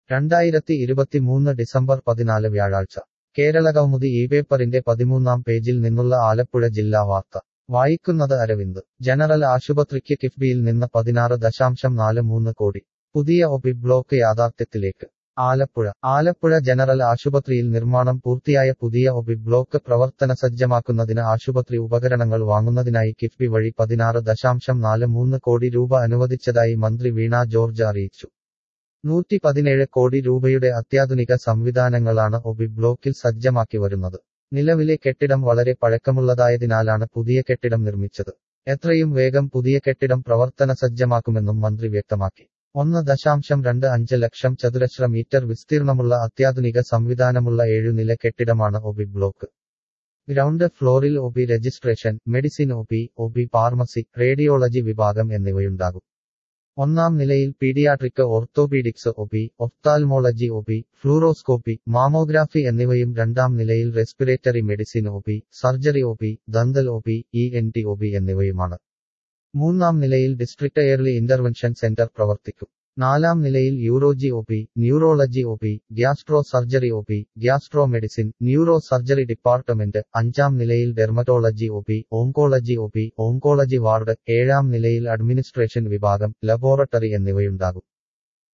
രണ്ടായിരത്തി ഇരുപത്തിമൂന്ന് ഡിസംബർ പതിനാല് വ്യാഴാഴ്ച കേരളകൗമുദി ഈ പേപ്പറിന്റെ പതിമൂന്നാം പേജിൽ നിന്നുള്ള ആലപ്പുഴ ജില്ലാ വാർത്ത വായിക്കുന്നത് അരവിന്ദ് ജനറൽ ആശുപത്രിക്ക് കിഫ്ബിയിൽ നിന്ന് പതിനാറ് ദശാംശം നാല് മൂന്ന് കോടി പുതിയ ഒബി ബ്ലോക്ക് യാഥാർത്ഥ്യത്തിലേക്ക് ആലപ്പുഴ ആലപ്പുഴ ജനറൽ ആശുപത്രിയിൽ നിർമ്മാണം പൂർത്തിയായ പുതിയ ഒബി ബ്ലോക്ക് പ്രവർത്തനസജ്ജമാക്കുന്നതിന് ആശുപത്രി ഉപകരണങ്ങൾ വാങ്ങുന്നതിനായി കിഫ്ബി വഴി പതിനാറ് ദശാംശം നാല് മൂന്ന് കോടി രൂപ അനുവദിച്ചതായി മന്ത്രി വീണ ജോർജ് അറിയിച്ചു നൂറ്റി പതിനേഴ് കോടി രൂപയുടെ അത്യാധുനിക സംവിധാനങ്ങളാണ് ഒബി ബ്ലോക്കിൽ സജ്ജമാക്കി വരുന്നത് നിലവിലെ കെട്ടിടം വളരെ പഴക്കമുള്ളതായതിനാലാണ് പുതിയ കെട്ടിടം നിർമ്മിച്ചത് എത്രയും വേഗം പുതിയ കെട്ടിടം പ്രവർത്തന സജ്ജമാക്കുമെന്നും മന്ത്രി വ്യക്തമാക്കി ഒന്ന് ദശാംശം രണ്ട് അഞ്ച് ലക്ഷം ചതുരശ്ര മീറ്റർ വിസ്തീർണമുള്ള അത്യാധുനിക സംവിധാനമുള്ള ഏഴുനില കെട്ടിടമാണ് ഒബി ബ്ലോക്ക് ഗ്രൗണ്ട് ഫ്ലോറിൽ OB registration medicine OB OB pharmacy radiology വിഭാഗം എന്നിവയുണ്ടാകും ഒന്നാം നിലയിൽ paediatric orthopaedics OB ophthalmology OB fluoroscopy mammography എന്നിവയും രണ്ടാം നിലയിൽ respiratory medicine OB surgery OB dental OB E N T OB എന്നിവയുമാണ് മൂന്നാം നിലയിൽ ഡിസ്ട്രിക്ട് എയർലി ഇന്റർവെൻഷൻ സെന്റർ പ്രവർത്തിക്കും നാലാം നിലയിൽ urology OB neurology OB gastro surgery OB gastro medicine neuro surgery department അഞ്ചാം നിലയിൽ dermatology OB oncology OB oncology ward ഏഴാം നിലയിൽ അഡ്മിനിസ്ട്രേഷൻ വിഭാഗം ലബോറട്ടറി എന്നിവയുണ്ടാകും